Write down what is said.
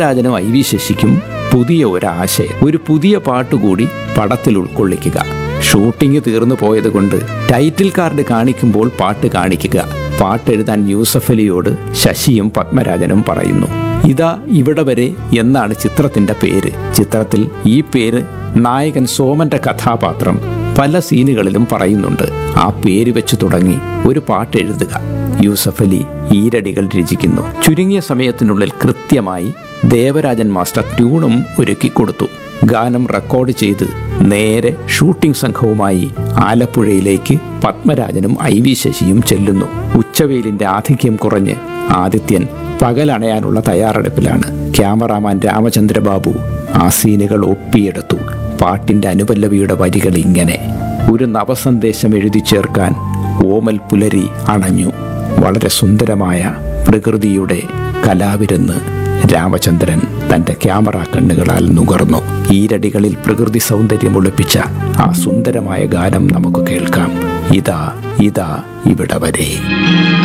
രാജനും I V ശശിക്കും പുതിയ ഒരാശയം ഒരു പുതിയ പാട്ടുകൂടി പടത്തിൽ ഉൾക്കൊള്ളിക്കുക ഷൂട്ടിംഗ് തീർന്നു പോയതുകൊണ്ട് ടൈറ്റിൽ കാർഡ് കാണിക്കുമ്പോൾ പാട്ട് കാണിക്കുക പാട്ടെഴുതാൻ യൂസഫ് അലിയോട് ശശിയും പത്മരാജനും പറയുന്നു ഇതാ ഇവിടെ വരെ എന്നാണ് ചിത്രത്തിന്റെ പേര് ചിത്രത്തിൽ ഈ പേര് നായകൻ സോമന്റെ കഥാപാത്രം പല സീനുകളിലും പറയുന്നുണ്ട് ആ പേര് വെച്ച് തുടങ്ങി ഒരു പാട്ട് എഴുതുക യൂസഫ് അലി ഈരടികൾ രചിക്കുന്നു ചുരുങ്ങിയ സമയത്തിനുള്ളിൽ കൃത്യമായി ദേവരാജൻ മാസ്റ്റർ ട്യൂണും ഒരുക്കി കൊടുത്തു ഗാനം റെക്കോർഡ് ചെയ്ത് നേരെ ഷൂട്ടിംഗ് സംഘവുമായി ആലപ്പുഴയിലേക്ക് പത്മരാജനും ഐ വി ശശിയും ചെല്ലുന്നു ഉച്ചവെയിലിന്റെ ആധിക്യം കുറഞ്ഞ് ആദിത്യൻ പകലണയാനുള്ള തയ്യാറെടുപ്പിലാണ് ക്യാമറാമാൻ രാമചന്ദ്രബാബു ആ സീനുകൾ ഒപ്പിയെടുത്തു പാട്ടിന്റെ അനുപല്ലവിയുടെ വരികൾ ഇങ്ങനെ ഒരു നവസന്ദേശം എഴുതി ചേർക്കാൻ ഓമൽ പുലരി അണഞ്ഞു വളരെ സുന്ദരമായ പ്രകൃതിയുടെ കലാവിരുന്ന് രാമചന്ദ്രൻ തന്റെ ക്യാമറ കണ്ണുകളാൽ നുകർന്നു ഈരടികളിൽ പ്രകൃതി സൗന്ദര്യം ഒളിപ്പിച്ച ആ സുന്ദരമായ ഗാനം നമുക്ക് കേൾക്കാം ഇതാ ഇതാ ഇവിടെ വരെ